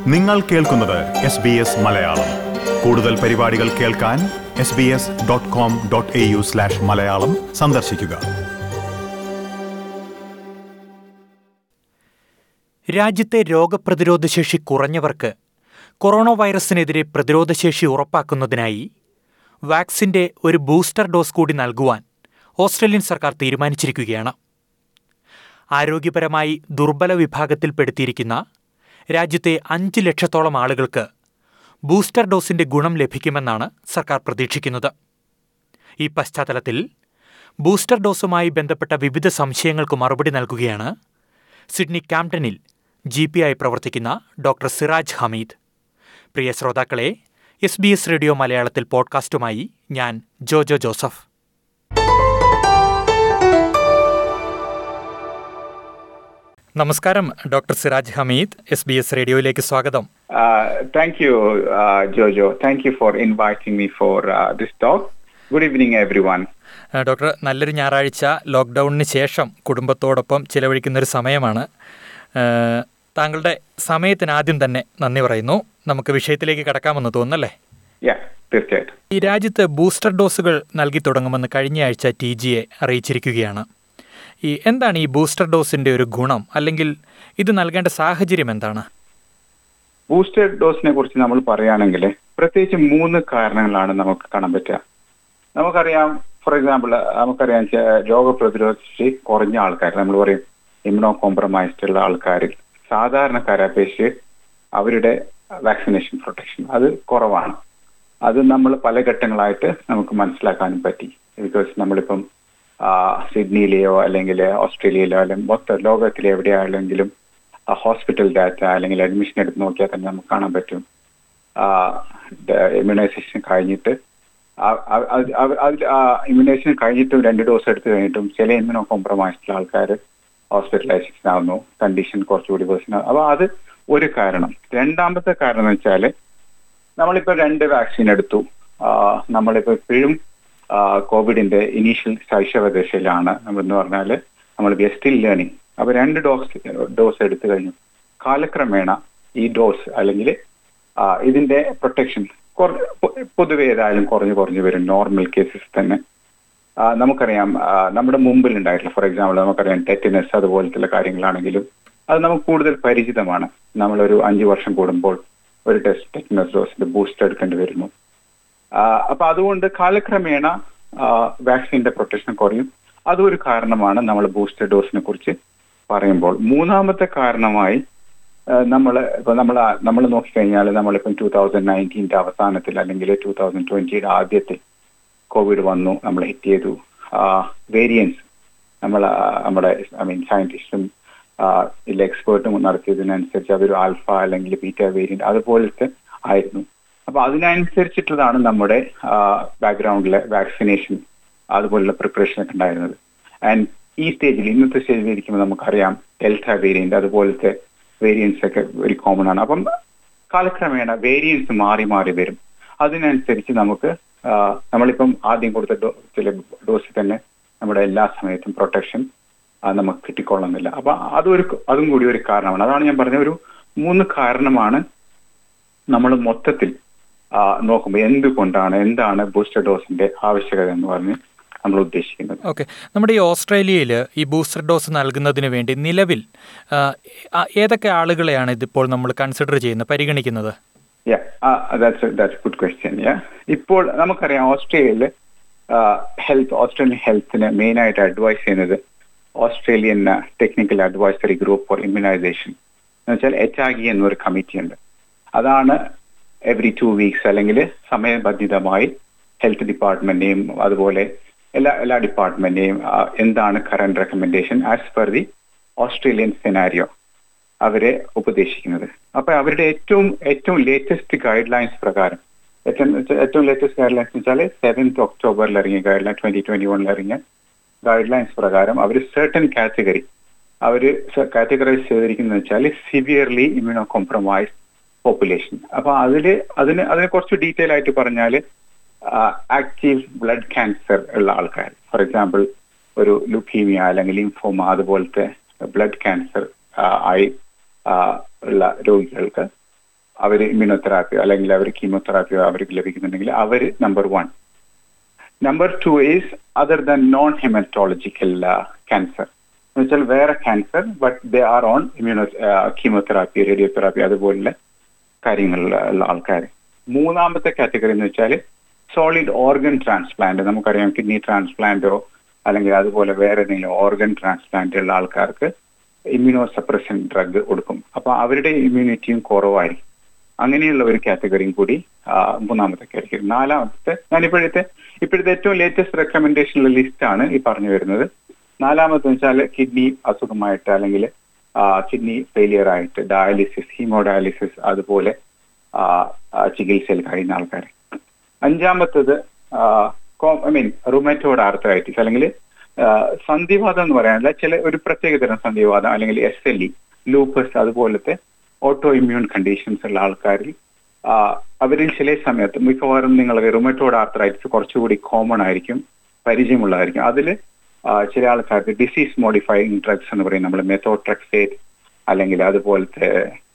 നിങ്ങൾ കേൾക്കുന്നത് S B S Malayalam കൂടുതൽ പരിപാടികൾ കേൾക്കാൻ S B S dot com dot A U slash Malayalam സന്ദർശിക്കുക രാജ്യത്തെ രോഗപ്രതിരോധശേഷി കുറഞ്ഞവർക്ക് കൊറോണ വൈറസിനെതിരെ പ്രതിരോധശേഷി ഉറപ്പാക്കുന്നതിനായി വാക്സിന്റെ ഒരു ബൂസ്റ്റർ ഡോസ് കൂടി നൽകുവാൻ ഓസ്ട്രേലിയൻ സർക്കാർ തീരുമാനിച്ചിരിക്കുകയാണ് ആരോഗ്യപരമായി ദുർബല വിഭാഗത്തിൽപ്പെടുത്തിയിരിക്കുന്ന രാജ്യത്തെ അഞ്ച് ലക്ഷത്തോളം ആളുകൾക്ക് ബൂസ്റ്റർ ഡോസിന്റെ ഗുണം ലഭിക്കുമെന്നാണ് സർക്കാർ പ്രതീക്ഷിക്കുന്നത് ഈ പശ്ചാത്തലത്തിൽ ബൂസ്റ്റർ ഡോസുമായി ബന്ധപ്പെട്ട വിവിധ സംശയങ്ങൾക്ക് മറുപടി നൽകുകയാണ് സിഡ്നി ക്യാംപ്ടണിൽ ജി പി ആയി പ്രവർത്തിക്കുന്ന ഡോക്ടർ സിറാജ് ഹമീദ് പ്രിയ ശ്രോതാക്കളെ എസ് ബി എസ് റേഡിയോ മലയാളത്തിൽ പോഡ്കാസ്റ്റുമായി ഞാൻ ജോജോ ജോസഫ് നമസ്കാരം doctor Siraj Hameed S B S റേഡിയോയിലേക്ക് സ്വാഗതം Uh, thank you, uh, Jojo. Thank you for inviting me for uh, this talk. Good evening, everyone. ആ, ഡോക്ടർ നല്ലൊരു ഞായറാഴ്ച ലോക്ക്ഡൗണിന് ശേഷം കുടുംബത്തോടൊപ്പം ചിലവഴിക്കുന്ന ഒരു സമയമാണ് ആ, താങ്കളുടെ സമയത്തിന് ആദ്യം തന്നെ നന്ദി പറയുന്നു നമുക്ക് വിഷയത്തിലേക്ക് കടക്കാമെന്ന് തോന്നുന്നല്ലേ Yeah, തീർച്ചയായിട്ടും ഈ രാജ്യത്ത് ബൂസ്റ്റർ ഡോസുകൾ നൽകി തുടങ്ങുമെന്ന് കഴിഞ്ഞയാഴ്ച ടി ജിയെ അറിയിച്ചിരിക്കുകയാണ് ഈ എന്താണ് ഈ ബൂസ്റ്റർ ഡോസിന്റെ ഒരു ഗുണം അല്ലെങ്കിൽ ഇത് നൽകേണ്ട സാഹചര്യം എന്താണ് ബൂസ്റ്റർ ഡോസിനെ കുറിച്ച് നമ്മൾ പറയുകയാണെങ്കിൽ പ്രത്യേകിച്ച് മൂന്ന് കാരണങ്ങളാണ് നമുക്ക് കാണാൻ പറ്റുക നമുക്കറിയാം ഫോർ എക്സാമ്പിൾ നമുക്കറിയാം ചെ- രോഗപ്രതിരോധ ശേഷി കുറഞ്ഞ ആൾക്കാർ നമ്മൾ പറയും ഇമ്യൂണോ കോംപ്രമൈസ്ഡ് ഉള്ള ആൾക്കാരിൽ സാധാരണക്കാരെ അപേക്ഷിച്ച് അവരുടെ വാക്സിനേഷൻ പ്രൊട്ടക്ഷൻ അത് കുറവാണ് അത് നമ്മൾ പല ഘട്ടങ്ങളായിട്ട് നമുക്ക് മനസ്സിലാക്കാനും പറ്റി ബിക്കോസ് നമ്മളിപ്പം ആ, സിഡ്നിയിലെയോ അല്ലെങ്കിൽ ഓസ്ട്രേലിയയിലോ അല്ലെങ്കിൽ മൊത്തം ലോകത്തിലെ എവിടെയാണെങ്കിലും ഹോസ്പിറ്റൽ ഡാറ്റ അല്ലെങ്കിൽ അഡ്മിഷൻ എടുത്ത് നോക്കിയാൽ തന്നെ നമുക്ക് കാണാൻ പറ്റും ഇമ്മ്യൂണൈസേഷൻ കഴിഞ്ഞിട്ട് ഇമ്മ്യൂണൈസേഷൻ കഴിഞ്ഞിട്ടും രണ്ട് ഡോസ് എടുത്തു കഴിഞ്ഞിട്ടും ചില ഇമ്മ്യൂണോ കോംപ്രമൈസ്ഡ് ആൾക്കാർ ഹോസ്പിറ്റലൈസേഷൻ ആവുന്നു കണ്ടീഷൻ കുറച്ചുകൂടി വേഴ്സൺ അപ്പൊ അത് ഒരു കാരണം രണ്ടാമത്തെ കാരണം എന്ന് വെച്ചാൽ നമ്മളിപ്പോ രണ്ട് വാക്സിൻ എടുത്തു ആ, നമ്മളിപ്പോ ഇപ്പോഴും ആ, കോവിഡിന്റെ ഇനീഷ്യൽ ശൈശവദശയിലാണ് നമ്മളെന്ന് പറഞ്ഞാല് നമ്മൾ വി സ്റ്റിൽ ലേണിംഗ് അപ്പൊ രണ്ട് ഡോസ് ഡോസ് എടുത്തു കഴിഞ്ഞു കാലക്രമേണ ഈ ഡോസ് അല്ലെങ്കിൽ ആ, ഇതിന്റെ പ്രൊട്ടക്ഷൻ പൊതുവെ ഏതായാലും കുറഞ്ഞു കുറഞ്ഞു വരും നോർമൽ കേസസ് തന്നെ ആ, നമുക്കറിയാം ആ, നമ്മുടെ മുമ്പിൽ ഉണ്ടായിട്ടുള്ള ഫോർ എക്സാമ്പിൾ നമുക്കറിയാം ടെറ്റനസ് അതുപോലത്തെ കാര്യങ്ങളാണെങ്കിലും അത് നമുക്ക് കൂടുതൽ പരിചിതമാണ് നമ്മളൊരു അഞ്ചു വർഷം കൂടുമ്പോൾ ഒരു ടെസ്റ്റ് ടെറ്റനസ് ഡോസിന്റെ ബൂസ്റ്റ് എടുക്കേണ്ടി വരുന്നു ആ, അപ്പൊ അതുകൊണ്ട് കാലക്രമേണ വാക്സിന്റെ പ്രൊട്ടക്ഷൻ കുറയും അതും ഒരു കാരണമാണ് നമ്മൾ ബൂസ്റ്റർ ഡോസിനെ കുറിച്ച് പറയുമ്പോൾ മൂന്നാമത്തെ കാരണമായി നമ്മൾ ഇപ്പൊ നമ്മൾ നമ്മൾ നോക്കിക്കഴിഞ്ഞാൽ നമ്മളിപ്പം ടൂ തൗസൻഡ് നയൻറ്റീൻ്റെ അവസാനത്തിൽ അല്ലെങ്കിൽ ടൂ തൗസൻഡ് ട്വന്റിയുടെ ആദ്യത്തെ കോവിഡ് വന്നു നമ്മൾ ഹിറ്റ് ചെയ്തു വേരിയൻസ് നമ്മൾ നമ്മുടെ ഐ മീൻ സയന്റിസ്റ്റും ഇല്ല എക്സ്പേർട്ടും നടത്തിയതിനനുസരിച്ച് അതൊരു ആൽഫ അല്ലെങ്കിൽ ബീറ്റ വേരിയന്റ് അതുപോലത്തെ ആയിരുന്നു അപ്പൊ അതിനനുസരിച്ചിട്ടുള്ളതാണ് നമ്മുടെ ബാക്ക്ഗ്രൗണ്ടിലെ വാക്സിനേഷൻ അതുപോലുള്ള പ്രിപ്പറേഷൻ ഒക്കെ ഉണ്ടായിരുന്നത് ആൻഡ് ഈ സ്റ്റേജിൽ ഇന്നത്തെ സ്റ്റേജിൽ ഇരിക്കുമ്പോൾ നമുക്കറിയാം ഡെൽറ്റ വേരിയന്റ് അതുപോലത്തെ വേരിയൻസ് ഒക്കെ വെരി കോമൺ ആണ് അപ്പം കാലക്രമേണ വേരിയൻസ് മാറി മാറി വരും അതിനനുസരിച്ച് നമുക്ക് ആ, നമ്മളിപ്പം ആദ്യം കൊടുത്ത ഡോ- ചില ഡോസ് തന്നെ നമ്മുടെ എല്ലാ സമയത്തും പ്രൊട്ടക്ഷൻ നമുക്ക് കിട്ടിക്കൊള്ളുന്നില്ല അപ്പൊ അതൊരു അതും കൂടി ഒരു കാരണമാണ് അതാണ് ഞാൻ പറഞ്ഞ ഒരു മൂന്ന് കാരണമാണ് നമ്മൾ മൊത്തത്തിൽ ആ, നോക്കുമ്പോൾ എന്തുകൊണ്ടാണ് എന്താണ് ബൂസ്റ്റർ ഡോസിന്റെ ആവശ്യകത എന്ന് പറഞ്ഞ് നമ്മൾ ഉദ്ദേശിക്കുന്നത് ഓക്കെ നമ്മുടെ ഈ ഓസ്ട്രേലിയയിൽ ഈ ബൂസ്റ്റർ ഡോസ് നൽകുന്നതിന് വേണ്ടി നിലവിൽ ആ, ആ, ഏതൊക്കെ ആളുകളെയാണ് ഇതിപ്പോൾ നമ്മൾ കൺസിഡർ ചെയ്യുന്നത് പരിഗണിക്കുന്നത് that's that's good question yeah ഇപ്പോൾ നമുക്കറിയാം ഓസ്ട്രേലിയയിൽ ഹെൽത്ത് ഓസ്ട്രേലിയൻ ഹെൽത്തിന് മെയിൻ ആയിട്ട് അഡ്വൈസ് ചെയ്യുന്നത് Australian technical advisory group for immunisation എന്ന് വെച്ചാൽ എച്ച് ആർ ഇ എന്നൊരു കമ്മിറ്റി ഉണ്ട് അതാണ് എവറി ടു വീക്സ് അല്ലെങ്കിൽ സമയബന്ധിതമായി ഹെൽത്ത് ഡിപ്പാർട്ട്മെന്റിനെയും അതുപോലെ എല്ലാ എല്ലാ ഡിപ്പാർട്ട്മെന്റിനെയും എന്താണ് current recommendation as per the Australian scenario അവരെ ഉപദേശിക്കുന്നത് അപ്പൊ അവരുടെ ഏറ്റവും ഏറ്റവും ലേറ്റസ്റ്റ് ഗൈഡ് ലൈൻസ് പ്രകാരം ഏറ്റവും ഏറ്റവും ലേറ്റസ്റ്റ് ഗൈഡ് ലൈൻസ് വെച്ചാൽ സെവൻത് ഒക്ടോബറിൽ ഇറങ്ങിയ ഗൈഡ് ലൈൻ ട്വന്റി ട്വന്റി വണ്ണിൽ ഇറങ്ങിയ ഗൈഡ് ലൈൻസ് പ്രകാരം അവർ certain കാറ്റഗറി അവർ കാറ്റഗറൈസ് ചെയ്തിരിക്കുന്നത് വെച്ചാൽ സിവിയർലി ഇമ്യൂണോ കോംപ്രമൈസ് പോപ്പുലേഷൻ അപ്പൊ അതില് അതിന് അതിനെ കുറച്ച് ഡീറ്റെയിൽ ആയിട്ട് പറഞ്ഞാൽ ആക്റ്റീവ് ബ്ലഡ് ക്യാൻസർ ഉള്ള ആൾക്കാർ ഫോർ എക്സാമ്പിൾ ഒരു ലുക്കീമിയ അല്ലെങ്കിൽ ലിംഫോമ അതുപോലത്തെ ബ്ലഡ് ക്യാൻസർ ആയി ആ, ഉള്ള രോഗികൾക്ക് അവർ ഇമ്മ്യൂണോതെറാപ്പിയോ അല്ലെങ്കിൽ അവർ കീമോതെറാപ്പിയോ അവർക്ക് ലഭിക്കുന്നുണ്ടെങ്കിൽ അവർ number one number two is other than non haematological cancer എന്ന് വെച്ചാൽ വേറെ cancer but they are on immuno chemotherapy radiotherapy അതുപോലുള്ള കാര്യങ്ങളിലുള്ള ആൾക്കാർ മൂന്നാമത്തെ കാറ്റഗറി എന്ന് വെച്ചാൽ സോളിഡ് ഓർഗൻ ട്രാൻസ്പ്ലാന്റ് നമുക്കറിയാം കിഡ്നി ട്രാൻസ്പ്ലാന്റോ അല്ലെങ്കിൽ അതുപോലെ വേറെ എന്തെങ്കിലും ഓർഗൻ ട്രാൻസ്പ്ലാന്റ് ഉള്ള ആൾക്കാർക്ക് ഇമ്മ്യൂണോ സപ്രഷൻ ഡ്രഗ് കൊടുക്കും അപ്പൊ അവരുടെ ഇമ്മ്യൂണിറ്റിയും കുറവായിരിക്കും അങ്ങനെയുള്ള ഒരു കാറ്റഗറിയും കൂടി ആ, മൂന്നാമത്തെ കാറ്റഗറി നാലാമത്തെ ഞാൻ ഇപ്പോഴത്തെ ഇപ്പോഴത്തെ ഏറ്റവും ലേറ്റസ്റ്റ് റെക്കമെൻഡേഷനുള്ള ലിസ്റ്റ് ആണ് ഈ പറഞ്ഞു വരുന്നത് നാലാമത്തെ വെച്ചാൽ കിഡ്നി അസുഖമായിട്ട് അല്ലെങ്കിൽ കിഡ്നി ഫെയിലിയർ ആയിട്ട് ഡയാലിസിസ് ഹീമോഡയാലിസിസ് അതുപോലെ ആ, ആ, ചികിത്സയിൽ കഴിയുന്ന ആൾക്കാർ അഞ്ചാമത്തത് ഐ മീൻ റുമറ്റോഡ് ആർത്തറൈറ്റിസ് അല്ലെങ്കിൽ ആ, സന്ധിവാതം എന്ന് പറയാനല്ല ചില ഒരു പ്രത്യേക തരം സന്ധിവാതം അല്ലെങ്കിൽ എസ് എൽ ഇ ലൂപ്പസ് അതുപോലത്തെ ഓട്ടോ ഇമ്മ്യൂൺ കണ്ടീഷൻസ് ഉള്ള ആൾക്കാരിൽ ആ, അവരിൽ ചില സമയത്ത് മിക്കവാറും നിങ്ങൾ റുമറ്റോഡ് ആർത്തറൈറ്റിസ് കുറച്ചുകൂടി കോമൺ ആയിരിക്കും പരിചയമുള്ളതായിരിക്കും അതിൽ ചില ആൾക്കാർക്ക് ഡിസീസ് മോഡിഫൈയിങ് ഡ്രഗ്സ് എന്ന് പറയും നമ്മൾ മെത്തോട്രക്സേറ്റ് അല്ലെങ്കിൽ അതുപോലത്തെ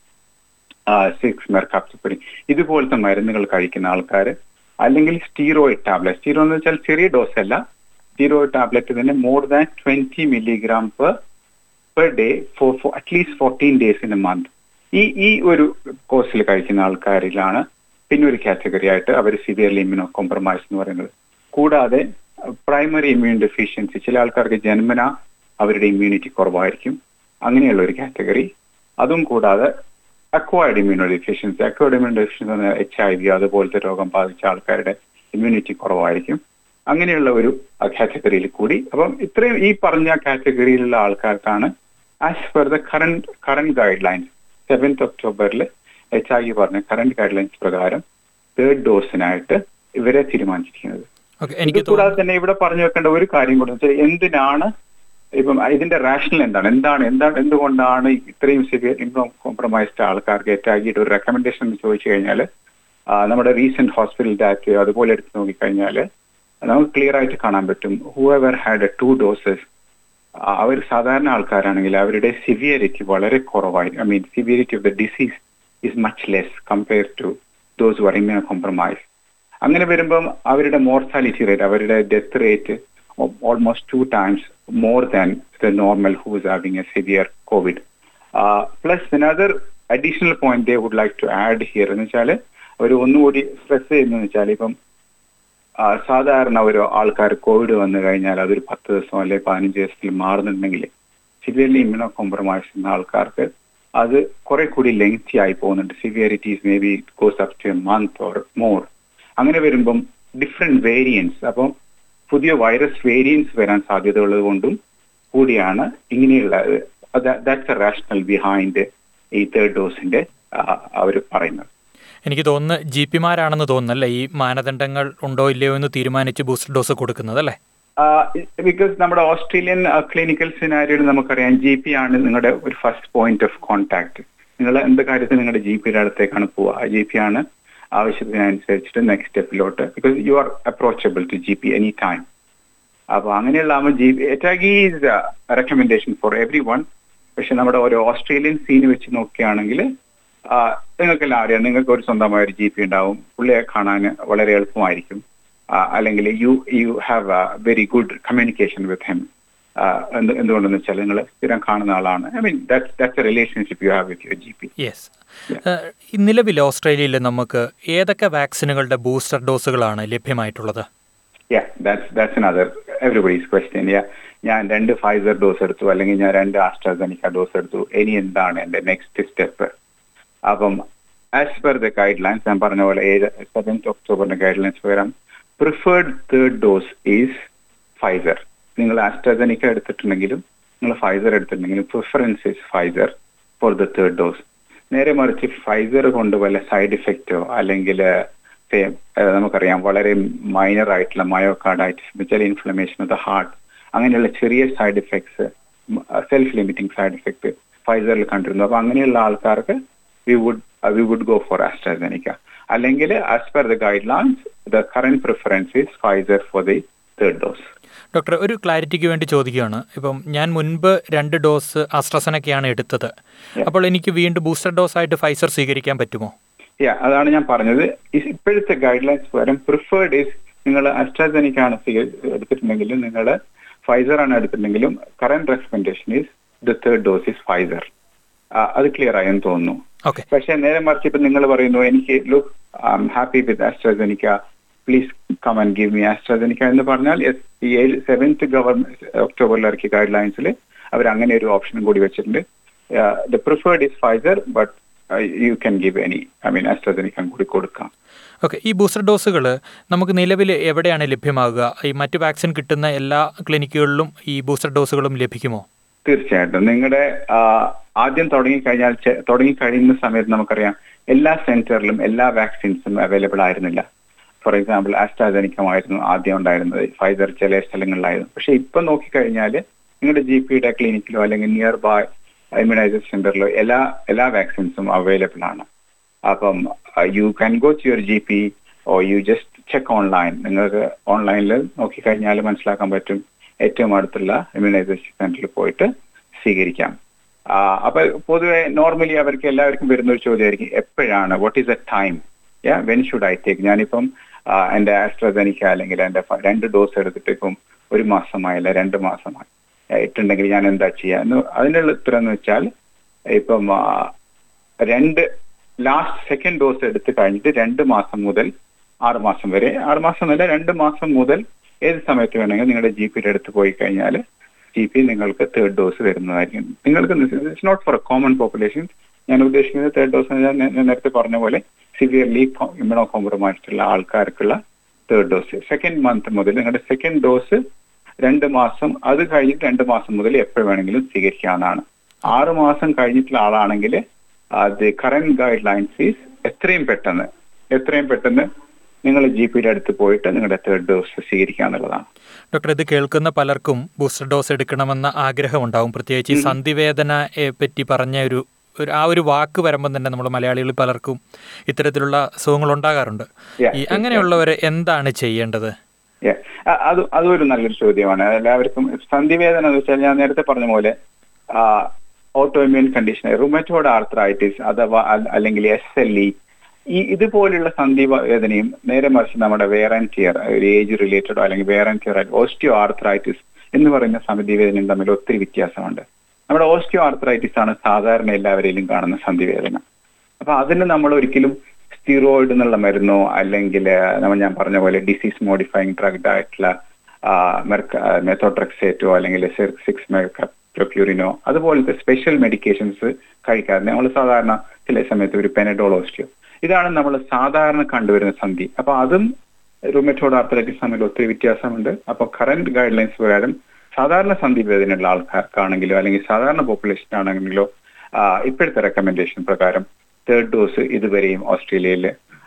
സിക്സ് മെർക്കാപ്സിപ്പടി ഇതുപോലത്തെ മരുന്നുകൾ കഴിക്കുന്ന ആൾക്കാർ അല്ലെങ്കിൽ സ്റ്റീറോയിഡ് ടാബ്ലറ്റ് സ്റ്റീറോ എന്ന് വെച്ചാൽ ചെറിയ ഡോസ് അല്ല സ്റ്റീറോയിഡ് ടാബ്ലറ്റ് തന്നെ more than twenty milligram per per day for for at least fourteen days in a month ഈ ഈ ഒരു കോഴ്സിൽ കഴിക്കുന്ന ആൾക്കാരിലാണ് പിന്നെ ഒരു കാറ്റഗറി ആയിട്ട് അവർ സിവിയർലി ഇമ്യൂണോ കോംപ്രമൈസ് എന്ന് പറയുന്നത് കൂടാതെ പ്രൈമറി ഇമ്മ്യൂൺ ഡെഫിഷ്യൻസി ചില ആൾക്കാർക്ക് ജന്മന അവരുടെ ഇമ്മ്യൂണിറ്റി കുറവായിരിക്കും അങ്ങനെയുള്ള ഒരു കാറ്റഗറി അതും കൂടാതെ acquired immuno deficiency acquired immune deficiency H I V അതുപോലത്തെ രോഗം ബാധിച്ച ആൾക്കാരുടെ ഇമ്മ്യൂണിറ്റി കുറവായിരിക്കും അങ്ങനെയുള്ള ഒരു കാറ്റഗറിയിൽ കൂടി അപ്പം ഇത്രയും ഈ പറഞ്ഞ കാറ്റഗറിയിലുള്ള ആൾക്കാർക്കാണ് as per the current current guidelines seventh ഒക്ടോബറിൽ എച്ച് ഐ പറഞ്ഞ കറണ്ട് ഗൈഡ് ലൈൻസ് പ്രകാരം തേർഡ് ഡോസിനായിട്ട് ഇവരെ തീരുമാനിച്ചിരിക്കുന്നത് ഓക്കെ ഇത് എനിക്ക് കൂടാതെ തോന്നുന്നു തന്നെ ഇവിടെ പറഞ്ഞു വെക്കേണ്ട ഒരു കാര്യം കൂടെ വെച്ചാൽ എന്തിനാണ് ഇപ്പം ഇതിന്റെ റാഷണൽ എന്താണ് എന്താണ് എന്താണ് എന്തുകൊണ്ടാണ് ഇത്രയും സിവിയർ ഇമ്മ്യൂണോ കോംപ്രമൈസ്ഡ് ആൾക്കാർക്ക് ഏറ്റാക്കിയിട്ട് ഒരു റെക്കമെൻഡേഷൻ എന്ന് ചോദിച്ചു കഴിഞ്ഞാൽ നമ്മുടെ റീസെന്റ് ഹോസ്പിറ്റൽ ഡാറ്റയോ അതുപോലെ എടുത്ത് നോക്കിക്കഴിഞ്ഞാൽ നമുക്ക് ക്ലിയർ ആയിട്ട് കാണാൻ പറ്റും whoever had two doses അവർ സാധാരണ ആൾക്കാരാണെങ്കിൽ അവരുടെ സിവിയറിറ്റി വളരെ കുറവായി I mean severity of the disease is much less compare to those were immuno compromise അങ്ങനെ വരുമ്പം അവരുടെ മോർട്ടാലിറ്റി റേറ്റ് അവരുടെ death rate almost two times more than the normal who's having a severe covid plus another additional point they would like to add here എന്ന് വെച്ചാൽ അവർ ഒന്നുകൂടി stress ചെയ്യുന്നതെന്ന് വെച്ചാൽ ഇപ്പം ആ, സാധാരണ ഒരു ആൾക്കാർ കോവിഡ് വന്നു കഴിഞ്ഞാൽ അതൊരു പത്ത് ദിവസം അല്ലെങ്കിൽ പതിനഞ്ച് ദിവസത്തിൽ മാറുന്നുണ്ടെങ്കിൽ സിവിയർലി ഇമ്യൂണോ കോംപ്രമൈസ് ചെയ്യുന്ന ആൾക്കാർക്ക് അത് കുറെ കൂടി ലെങ്തി ആയി പോകുന്നുണ്ട് severities maybe goes up to a month or more അങ്ങനെ വരുമ്പം ഡിഫറെന്റ് വേരിയൻസ് അപ്പം പുതിയ വൈറസ് വേരിയൻസ് വരാൻ സാധ്യതയുള്ളത് കൊണ്ടും കൂടിയാണ് ഇങ്ങനെയുള്ള ദാറ്റ്സ് എ റാഷണൽ ബിഹൈൻഡ് ഈ തേർഡ് ഡോസിന്റെ അവർ പറയുന്നത് എനിക്ക് തോന്നുന്നു ജി പിമാരാണെന്ന് തോന്നുന്നല്ലേ ഈ മാനദണ്ഡങ്ങൾ ഉണ്ടോ ഇല്ലയോ എന്ന് തീരുമാനിച്ച് ബൂസ്റ്റർ ഡോസ് കൊടുക്കുന്നത് അല്ലേ ബിക്കോസ് നമ്മുടെ ഓസ്ട്രേലിയൻ ക്ലിനിക്കൽ സിനാരിയോയിൽ നമുക്കറിയാം ജി പി ആണ് നിങ്ങളുടെ ഒരു ഫസ്റ്റ് പോയിന്റ് ഓഫ് കോൺടാക്ട് നിങ്ങൾ എന്ത് കാര്യത്തിൽ നിങ്ങളുടെ ജി പിയുടെ അടുത്തേക്കാണ് പോവുക ആ ജി പി ആണ് ആവശ്യത്തിനനുസരിച്ചിട്ട് നെക്സ്റ്റ് സ്റ്റെപ്പിലോട്ട് because you are approachable to G P any time അപ്പൊ അങ്ങനെയുള്ള ആകുമ്പോൾ G ATAGI is recommendation for everyone പക്ഷെ നമ്മുടെ ഒരു ഓസ്ട്രേലിയൻ സീന് വെച്ച് നോക്കുകയാണെങ്കിൽ നിങ്ങൾക്കെല്ലാം അറിയാം നിങ്ങൾക്ക് ഒരു സ്വന്തമായ ഒരു ജി പി ഉണ്ടാവും പുള്ളിയെ കാണാൻ വളരെ എളുപ്പമായിരിക്കും ആ, അല്ലെങ്കിൽ you you have a very good communication with him എന്തുകൊണ്ടെന്ന് വെച്ചാൽ നിങ്ങൾ സ്ഥിരം കാണുന്ന ആളാണ് I mean that's that's a relationship you have with your G P yes നിലവിൽ ഓസ്ട്രേലിയയിൽ നമുക്ക് ഏതൊക്കെ വാക്സിനുകളുടെ ബൂസ്റ്റർ ഡോസുകളാണ് ലഭ്യമായിട്ടുള്ളത് yeah that's that's another everybody's question yeah ഞാൻ രണ്ട് ഫൈസർ ഡോസ് എടുത്തു അല്ലെങ്കിൽ ഞാൻ രണ്ട് ആസ്ട്രാസെനിക്ക ഡോസ് എടുത്തു ഇനി എന്താണ് എന്റെ നെക്സ്റ്റ് സ്റ്റെപ്പ് അപ്പം as per the guidelines ഞാൻ പറഞ്ഞ പോലെ ഏഴ് സെവൻത് ഒക്ടോബറിന്റെ ഗൈഡ് ലൈൻസ് പ്രകാരം preferred third dose is Pfizer നിങ്ങൾ ആസ്ട്രാസെനിക്ക എടുത്തിട്ടുണ്ടെങ്കിലും നിങ്ങൾ ഫൈസർ എടുത്തിട്ടുണ്ടെങ്കിലും preference is Pfizer for the third dose നേരെ മറിച്ച് ഫൈസർ കൊണ്ട് വല്ല സൈഡ് ഇഫക്റ്റോ അല്ലെങ്കിൽ സേ- ഏഹ് നമുക്കറിയാം വളരെ മൈനർ ആയിട്ടുള്ള മയോകാർഡൈറ്റിസ് വെച്ചാൽ ഇൻഫ്ലമേഷൻ ഓഫ് ദ ഹാർട്ട് അങ്ങനെയുള്ള ചെറിയ side effects self limiting side effect ഫൈസറിൽ കണ്ടിരുന്നു അപ്പൊ അങ്ങനെയുള്ള ആൾക്കാർക്ക് we would we would go for AstraZeneca അല്ലെങ്കിൽ as per the guidelines the current preference is Pfizer for the third dose doctor ഒരു ക്ലാരിറ്റിക്ക് വേണ്ടി ചോദിക്കുകയാണ് ഇപ്പം ഞാൻ മുൻപ് രണ്ട് ഡോസ് അസ്ട്രസനൊക്കെയാണ് എടുത്തത് അപ്പോൾ എനിക്ക് വീണ്ടും ബൂസ്റ്റർ ഡോസ് ആയിട്ട് ഫൈസർ സ്വീകരിക്കാൻ പറ്റുമോ യാ അതാണ് ഞാൻ പറഞ്ഞത് ഇ- ഇപ്പോഴത്തെ ഗൈഡ് ലൈൻസ് പ്രകാരം പ്രിഫേർഡ് ഈസ് നിങ്ങൾ അസ്ട്രാസെനിക്ക ആണ് സ്വീക- എടുത്തിട്ടുണ്ടെങ്കിലും നിങ്ങൾ ഫൈസർ ആണ് എടുത്തിട്ടുണ്ടെങ്കിലും current recommendation is the third dose is Pfizer അത് ക്ലിയർ ആയെന്ന് തോന്നുന്നു ഓക്കെ പക്ഷെ നേരെ മറിച്ച് ഇപ്പൊ നിങ്ങൾ പറയുന്നു എനിക്ക് look I'm happy with AstraZeneca please come and give me AstraZeneca എന്ന് പറഞ്ഞാൽ yes, ഈ സെവൻത്ത് ഗവൺമെന്റ് ഒക്ടോബറിൽ ഇറക്കിയ ഗൈഡ് ലൈൻസിൽ അവർ അങ്ങനെ ഒരു ഓപ്ഷനും കൂടി വെച്ചിട്ടുണ്ട് the preferred is Pfizer but you can give any I mean AstraZeneca കൂടി കൊടുക്കാം ഓക്കെ ഈ ബൂസ്റ്റർ ഡോസുകൾ നമുക്ക് നിലവിൽ എവിടെയാണ് ലഭ്യമാകുക ഈ മറ്റ് വാക്സിൻ കിട്ടുന്ന എല്ലാ ക്ലിനിക്കുകളിലും ഈ ബൂസ്റ്റർ ഡോസുകളും ലഭിക്കുമോ തീർച്ചയായിട്ടും നിങ്ങളുടെ ആദ്യം തുടങ്ങിക്കഴിഞ്ഞാൽ ചെ- തുടങ്ങിക്കഴിയുന്ന സമയത്ത് നമുക്കറിയാം എല്ലാ സെന്ററിലും എല്ലാ വാക്സിൻസും അവൈലബിൾ ആയിരുന്നില്ല ഫോർ എക്സാമ്പിൾ ആസ്ട്രാജനിക്കമായിരുന്നു ആദ്യം ഉണ്ടായിരുന്നത് ഫൈസർ ചില സ്ഥലങ്ങളിലായിരുന്നു പക്ഷെ ഇപ്പൊ നോക്കിക്കഴിഞ്ഞാൽ നിങ്ങളുടെ ജി പിയുടെ ക്ലിനിക്കിലോ അല്ലെങ്കിൽ നിയർ ബൈ ഇമ്മ്യൂണൈസേഷൻ സെന്ററിലോ എല്ലാ എല്ലാ വാക്സിൻസും അവൈലബിൾ ആണ് അപ്പം you can go to your G P or you just check online നിങ്ങൾക്ക് ഓൺലൈനിൽ നോക്കിക്കഴിഞ്ഞാൽ മനസ്സിലാക്കാൻ പറ്റും ഏറ്റവും അടുത്തുള്ള ഇമ്മ്യൂണൈസേഷൻ സെന്ററിൽ പോയിട്ട് സ്വീകരിക്കാം ആ, അപ്പൊ പൊതുവെ നോർമലി അവർക്ക് എല്ലാവർക്കും വരുന്ന ഒരു ചോദ്യമായിരിക്കും എപ്പോഴാണ് what is a time yeah when should I take ഞാനിപ്പം ആ, എന്റെ ആസ്ട്രസെനിക്ക അല്ലെങ്കിൽ എന്റെ ഫ- രണ്ട് ഡോസ് എടുത്തിട്ട് ഇപ്പം ഒരു മാസമായില്ല രണ്ട് മാസമായി ആ, ഇട്ടുണ്ടെങ്കിൽ ഞാൻ എന്താ ചെയ്യുക എന്ന് അതിനുള്ള ഉത്തരം എന്ന് വെച്ചാൽ ഇപ്പം ആ, രണ്ട് ലാസ്റ്റ് സെക്കൻഡ് ഡോസ് എടുത്ത് കഴിഞ്ഞിട്ട് രണ്ട് മാസം മുതൽ ആറ് മാസം വരെ ആറ് മാസം അല്ല രണ്ട് മാസം മുതൽ ഏത് സമയത്ത് വേണമെങ്കിൽ നിങ്ങളുടെ ജി പിയുടെ അടുത്ത് പോയി കഴിഞ്ഞാൽ ജി പി നിങ്ങൾക്ക് തേർഡ് ഡോസ് വരുന്നതായിരിക്കും നിങ്ങൾക്ക് it's not for a common population ഞാൻ ഉദ്ദേശിക്കുന്നത് തേർഡ് ഡോസ് ഞാൻ ഞാൻ നേരത്തെ പറഞ്ഞ പോലെ സിവിയർലി ഇമ്യൂണോ കോംപ്രമൈസ്ഡ് ഉള്ള ആൾക്കാർക്കുള്ള തേർഡ് ഡോസ് സെക്കൻഡ് മന്ത് മുതൽ നിങ്ങളുടെ സെക്കൻഡ് ഡോസ് രണ്ട് മാസം അത് കഴിഞ്ഞിട്ട് രണ്ട് മാസം മുതൽ എപ്പോൾ വേണമെങ്കിലും സ്വീകരിക്കാവുന്നതാണ് ആറ് മാസം കഴിഞ്ഞിട്ടുള്ള ആളാണെങ്കിൽ അത് കറന്റ് ഗൈഡ് ലൈൻസ് ഈസ് എത്രയും പെട്ടെന്ന് എത്രയും പെട്ടെന്ന് നിങ്ങൾ ജി പിയുടെ അടുത്ത് പോയിട്ട് നിങ്ങളുടെ തേർഡ് ഡോസ് സ്വീകരിക്കുക എന്നുള്ളതാണ് ഡോക്ടർ ഇത് കേൾക്കുന്ന പലർക്കും ബൂസ്റ്റർ ഡോസ് എടുക്കണമെന്ന ആഗ്രഹമുണ്ടാവും പ്രത്യേകിച്ച് ഈ സന്ധിവേദനയെ പറ്റി പറഞ്ഞ ഒരു ഒരു ആ ഒരു വാക്ക് വരുമ്പം തന്നെ നമ്മൾ മലയാളികൾ പലർക്കും ഇത്തരത്തിലുള്ള അസുഖങ്ങൾ ഉണ്ടാകാറുണ്ട് Yeah, ഈ അങ്ങനെയുള്ളവർ എന്താണ് ചെയ്യേണ്ടത് Yeah. അ- അത് അതൊരു നല്ലൊരു ചോദ്യമാണ് എല്ലാവർക്കും സന്ധിവേദന എന്ന് വെച്ചാൽ ഞാൻ നേരത്തെ പറഞ്ഞ പോലെ auto immune condition rheumatoid arthritis അഥവാ അ- അല്ലെങ്കിൽ എസ് എൽ ഇ ഈ ഇതുപോലുള്ള സന്ധി വേദനയും നേരെ മറിച്ച് നമ്മുടെ വേർ ആൻഡ് ടിയർ ഒരു ഏജ് റിലേറ്റഡോ അല്ലെങ്കിൽ wear and tear osteo arthritis എന്ന് പറയുന്ന സന്ധി വേദനയും തമ്മിൽ ഒത്തിരി വ്യത്യാസമുണ്ട് നമ്മുടെ ഓസ്റ്റിയോ ആർത്രൈറ്റിസ് ആണ് സാധാരണ എല്ലാവരിലും കാണുന്ന സന്ധി വേദന അപ്പൊ അതിന് നമ്മൾ ഒരിക്കലും സ്റ്റിറോയിഡ് എന്നുള്ള മരുന്നോ അല്ലെങ്കിൽ നമ്മൾ ഞാൻ പറഞ്ഞ പോലെ ഡിസീസ് മോഡിഫൈങ് ഡ്രഗ് ആയിട്ടുള്ള മെത്തോട്രക്സേറ്റോ അല്ലെങ്കിൽ സിക്സ് മെക്യൂറിനോ അതുപോലത്തെ സ്പെഷ്യൽ മെഡിക്കേഷൻസ് കഴിക്കാതെ നമ്മൾ സാധാരണ ചില സമയത്ത് ഒരു പെനഡോളോസ്റ്റിയോ ഇതാണ് നമ്മൾ സാധാരണ കണ്ടുവരുന്ന സന്ധി അപ്പൊ അതും റുമറ്റോഡ് ആർത്തലൈറ്റിസ് തമ്മിൽ ഒത്തിരി വ്യത്യാസമുണ്ട് അപ്പൊ കറന്റ് ഗൈഡ് ലൈൻസ് പ്രകാരം സാധാരണ സന്ധി വേദനയുള്ള ആൾക്കാർക്കാണെങ്കിലോ അല്ലെങ്കിൽ സാധാരണ പോപ്പുലേഷൻ ആണെങ്കിലോ ആ, ഇപ്പോഴത്തെ റെക്കമെൻഡേഷൻ പ്രകാരം തേർഡ് ഡോസ് ഇതുവരെയും ഓസ്ട്രേലിയയിൽ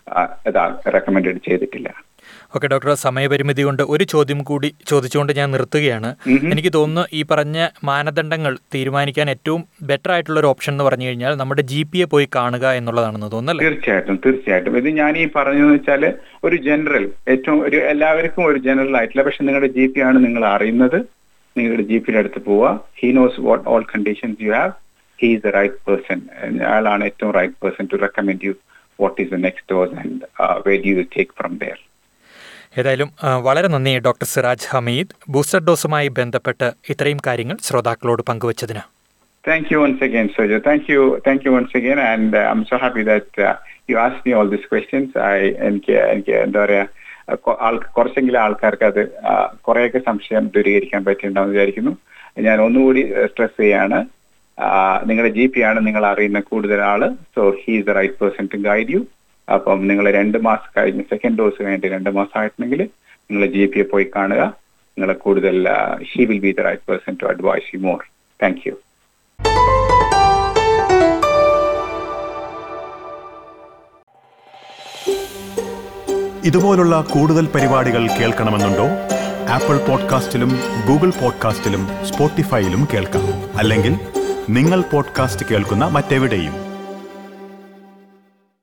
റെക്കമെൻഡ് ചെയ്തിട്ടില്ല ഓക്കെ ഡോക്ടർ സമയപരിമിതി കൊണ്ട് ഒരു ചോദ്യം കൂടി ചോദിച്ചുകൊണ്ട് ഞാൻ നിർത്തുകയാണ് എനിക്ക് തോന്നുന്നു ഈ പറഞ്ഞ മാനദണ്ഡങ്ങൾ തീരുമാനിക്കാൻ ഏറ്റവും ബെറ്റർ ആയിട്ടുള്ള ഒരു ഓപ്ഷൻ എന്ന് പറഞ്ഞു കഴിഞ്ഞാൽ നമ്മുടെ ജി പിയെ പോയി കാണുക എന്നുള്ളതാണെന്ന് തോന്നുന്നല്ലേ തീർച്ചയായിട്ടും തീർച്ചയായിട്ടും ഇത് ഞാൻ ഈ പറഞ്ഞതെന്ന് വെച്ചാൽ ഒരു ജനറൽ ഏറ്റവും ഒരു എല്ലാവർക്കും ഒരു ജനറൽ ആയിട്ടില്ല പക്ഷെ നിങ്ങളുടെ ജി പി ആണ് നിങ്ങൾ അറിയുന്നത് നിങ്ങളുടെ ജി പിയുടെ അടുത്ത് പോവുക he knows what all conditions you have he is the right person അയാളാണ് ഏറ്റവും right person to recommend you what is the next dose and way do you take from there ഏതായാലും ആ, വളരെ നന്ദി ഡോക്ടർ സിറാജ് ഹമീദ് ബൂസ്റ്റർ ഡോസുമായി ബന്ധപ്പെട്ട് ഇത്രയും കാര്യങ്ങൾ ശ്രോതാക്കളോട് പങ്കുവച്ചതിന് Thank you once again, Sergio. Thank you, thank you once again, and uh, I'm so happy that uh, you asked me all these questions. I എനിക്ക് എനിക്ക് എന്താ പറയാ അഹ് കൊ- ആൾ- കുറച്ചെങ്കിലും ആൾക്കാർക്ക് അത് ആ, കുറെയൊക്കെ സംശയം ദൂരീകരിക്കാൻ പറ്റിയിട്ടുണ്ടാവും വിചാരിക്കുന്നു ഞാൻ ഒന്നുകൂടി സ്ട്രെസ് ചെയ്യാണ് ആ, നിങ്ങളുടെ ജി പി ആണ് നിങ്ങൾ അറിയുന്ന കൂടുതൽ ആള് so he is the right person to guide you അപ്പം നിങ്ങൾ രണ്ട് മാസം കഴിഞ്ഞ് സെക്കൻഡ് ഡോസ് കഴിഞ്ഞിട്ട് രണ്ട് മാസം ആയിട്ടുണ്ടെങ്കിൽ നിങ്ങൾ ജി പിയെ പോയി കാണുക നിങ്ങളെ കൂടുതൽ she will be the right person to advise you more thank you ഇതുപോലുള്ള കൂടുതൽ പരിപാടികൾ കേൾക്കണമെന്നുണ്ടോ ആപ്പിൾ പോഡ്കാസ്റ്റിലും ഗൂഗിൾ പോഡ്കാസ്റ്റിലും സ്പോട്ടിഫൈയിലും കേൾക്കാം അല്ലെങ്കിൽ നിങ്ങൾ പോഡ്കാസ്റ്റ് കേൾക്കുന്ന മറ്റെവിടെയും